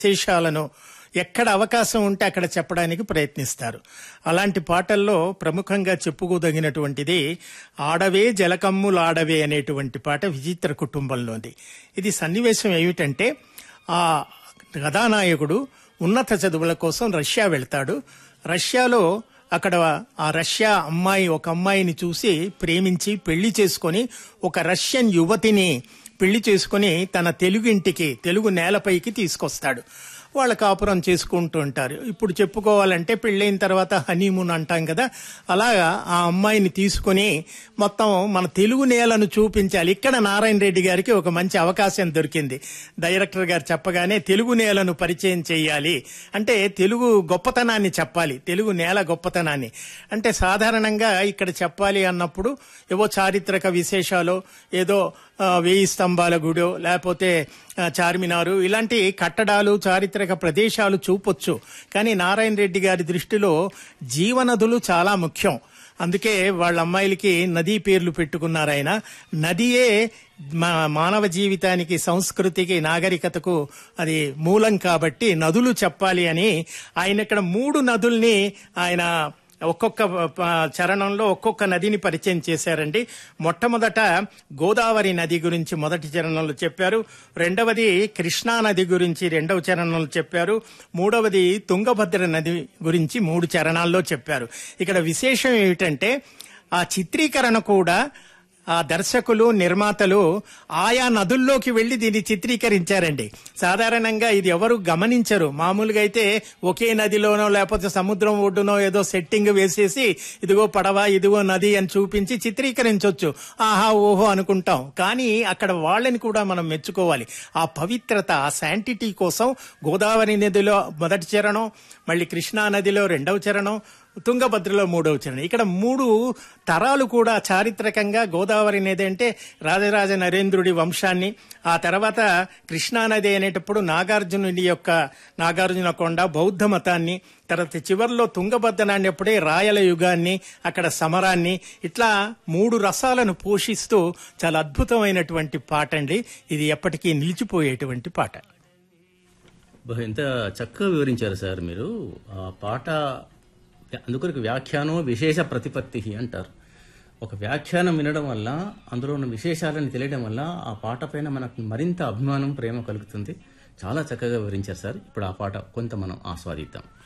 విశేషాలను ఎక్కడ అవకాశం ఉంటే అక్కడ చెప్పడానికి ప్రయత్నిస్తారు అలాంటి పాటల్లో ప్రముఖంగా చెప్పుకోదగినటువంటిది ఆడవే జలకమ్ములాడవే అనేటువంటి పాట విచిత్ర కుటుంబంలోది ఇది సన్నివేశం ఏమిటంటే ఆ కథానాయకుడు ఉన్నత చదువుల కోసం రష్యా వెళ్తాడు రష్యాలో అక్కడ ఆ రష్యా అమ్మాయి ఒక అమ్మాయిని చూసి ప్రేమించి పెళ్లి చేసుకొని ఒక రష్యన్ యువతిని పెళ్లి చేసుకొని తన తెలుగు ఇంటికి తెలుగు నేలపైకి తీసుకొస్తాడు వాళ్ళ కాపురం చేసుకుంటూ ఉంటారు ఇప్పుడు చెప్పుకోవాలంటే పెళ్ళైన తర్వాత హనీమూన్ అంటాం కదా అలాగా ఆ అమ్మాయిని తీసుకొని మొత్తం మన తెలుగు నేలను చూపించాలి ఇక్కడ నారాయణ రెడ్డి గారికి ఒక మంచి అవకాశం దొరికింది డైరెక్టర్ గారు చెప్పగానే తెలుగు నేలను పరిచయం చేయాలి అంటే తెలుగు గొప్పతనాన్ని చెప్పాలి తెలుగు నేల గొప్పతనాన్ని అంటే సాధారణంగా ఇక్కడ చెప్పాలి అన్నప్పుడు ఏవో చారిత్రక విశేషాలు ఏదో ఆ, వేయి స్తంభాల గుడో లేకపోతే ఆ, చార్మినారు ఇలాంటి కట్టడాలు చారిత్రక ప్రదేశాలు చూపొచ్చు కానీ నారాయణ రెడ్డి గారి దృష్టిలో జీవనదులు చాలా ముఖ్యం అందుకే వాళ్ళ అమ్మాయిలకి నదీ పేర్లు పెట్టుకున్నారు ఆయన నదియే మా మానవ జీవితానికి సంస్కృతికి నాగరికతకు అది మూలం కాబట్టి నదులు చెప్పాలి అని ఆయన ఇక్కడ మూడు నదుల్ని ఆయన ఒక్కొక్క ప- చరణంలో ఒక్కొక్క నదిని పరిచయం చేశారండి మొట్టమొదట గోదావరి నది గురించి మొదటి చరణంలో చెప్పారు రెండవది కృష్ణా నది గురించి రెండవ చరణంలో చెప్పారు మూడవది తుంగభద్ర నది గురించి మూడు చరణాల్లో చెప్పారు ఇక్కడ విశేషం ఏమిటంటే ఆ చిత్రీకరణ కూడా ఆ దర్శకులు నిర్మాతలు ఆయా నదుల్లోకి వెళ్లి దీన్ని చిత్రీకరించారండి సాధారణంగా ఇది ఎవరు గమనించరు మామూలుగా అయితే ఒకే నదిలోనో లేకపోతే సముద్రం ఒడ్డునో ఏదో సెట్టింగ్ వేసేసి ఇదిగో పడవ ఇదిగో నది అని చూపించి చిత్రీకరించవచ్చు ఆహా ఓహో అనుకుంటాం కానీ అక్కడ వాళ్ళని కూడా మనం మెచ్చుకోవాలి ఆ పవిత్రత ఆ శాంటిటీ కోసం గోదావరి నదిలో మొదటి చరణం మళ్ళీ కృష్ణా నదిలో రెండవ చరణం తుంగభద్రలో మూడవ చరణం ఇక్కడ మూడు తరాలు కూడా చారిత్రకంగా గోదావరి నది అంటే రాజరాజ నరేంద్రుడి వంశాన్ని ఆ తర్వాత కృష్ణా నది అనేటప్పుడు నాగార్జునుడి యొక్క నాగార్జున కొండ బౌద్ధ మతాన్ని తర్వాత చివర్లో తుంగభద్ర అనేప్పుడే రాయల యుగాన్ని అక్కడ సమరాన్ని ఇట్లా మూడు రసాలను పోషిస్తూ చాలా అద్భుతమైనటువంటి పాట అండి ఇది ఎప్పటికీ నిలిచిపోయేటువంటి పాట బహు ఎంత చక్కగా వివరించారు సార్ మీరు ఆ పాట అందుకొరకు వ్యాఖ్యానం విశేష ప్రతిపత్తి అంటారు ఒక వ్యాఖ్యానం వినడం వల్ల అందులో ఉన్న విశేషాలను తెలియడం వల్ల ఆ పాట పైన మనకు మరింత అభిమానం ప్రేమ కలుగుతుంది చాలా చక్కగా వివరించారు సార్ ఇప్పుడు ఆ పాట కొంత మనం ఆస్వాదిద్దాం